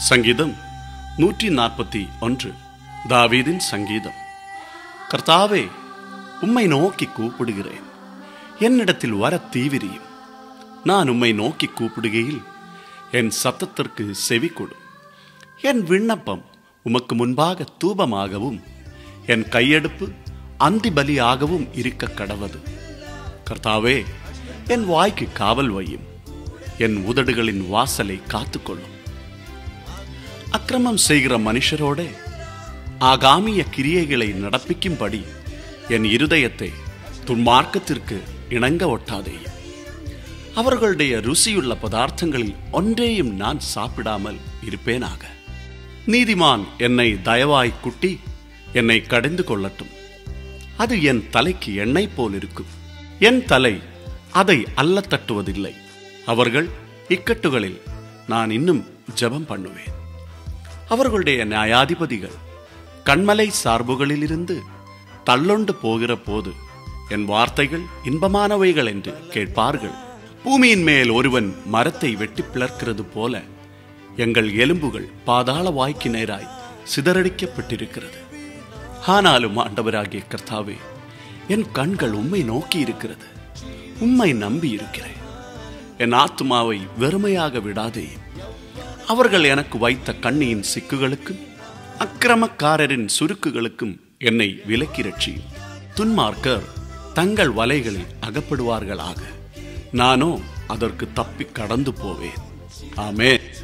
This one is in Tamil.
சங்கீதம் நூற்றி நாற்பத்தி ஒன்று தாவீதின் சங்கீதம் கர்த்தாவே உம்மை நோக்கி கூப்பிடுகிறேன் என்னிடத்தில் வர தீவிரியும் நான் உம்மை நோக்கி கூப்பிடுகையில் என் சத்தத்திற்கு செவி கொடும் என் விண்ணப்பம் உமக்கு முன்பாக தூபமாகவும் என் கையெடுப்பு அந்தி பலியாகவும் இருக்க கடவது கர்த்தாவே என் வாய்க்கு காவல் வையும் என் உதடுகளின் வாசலை காத்துக்கொள்ளும் அக்கிரமம் செய்கிற மனுஷரோட ஆகாமிய கிரியைகளை நடப்பிக்கும்படி என் இருதயத்தை துன்மார்க்கத்திற்கு இணங்க ஒட்டாதேயும் அவர்களுடைய ருசியுள்ள பதார்த்தங்களில் ஒன்றேயும் நான் சாப்பிடாமல் இருப்பேனாக நீதிமான் என்னை தயவாய் குட்டி என்னை கடிந்து கொள்ளட்டும் அது என் தலைக்கு எண்ணெய் போல் இருக்கும் என் தலை அதை அல்ல தட்டுவதில்லை அவர்கள் இக்கட்டுகளில் நான் இன்னும் ஜெபம் பண்ணுவேன் அவர்களுடைய நியாயாதிபதிகள் கண்மலை சார்புகளிலிருந்து தள்ளொண்டு போகிற போது என் வார்த்தைகள் இன்பமானவைகள் என்று கேட்பார்கள் பூமியின் மேல் ஒருவன் மரத்தை வெட்டி பிளர்க்கிறது போல எங்கள் எலும்புகள் பாதாள வாய்க்கு நேராய் சிதறடிக்கப்பட்டிருக்கிறது ஆனாலும் ஆண்டவராகிய கர்த்தாவே என் கண்கள் உம்மை நோக்கி இருக்கிறது உம்மை நம்பி இருக்கிறேன் என் ஆத்மாவை வெறுமையாக விடாதே அவர்கள் எனக்கு வைத்த கண்ணியின் சிக்குகளுக்கும் அக்கிரமக்காரரின் சுருக்குகளுக்கும் என்னை விலக்கி ரட்சியும் துன்மார்க்கர் தங்கள் வலைகளில் அகப்படுவார்களாக நானோ அதற்கு தப்பி கடந்து போவேன் ஆமென்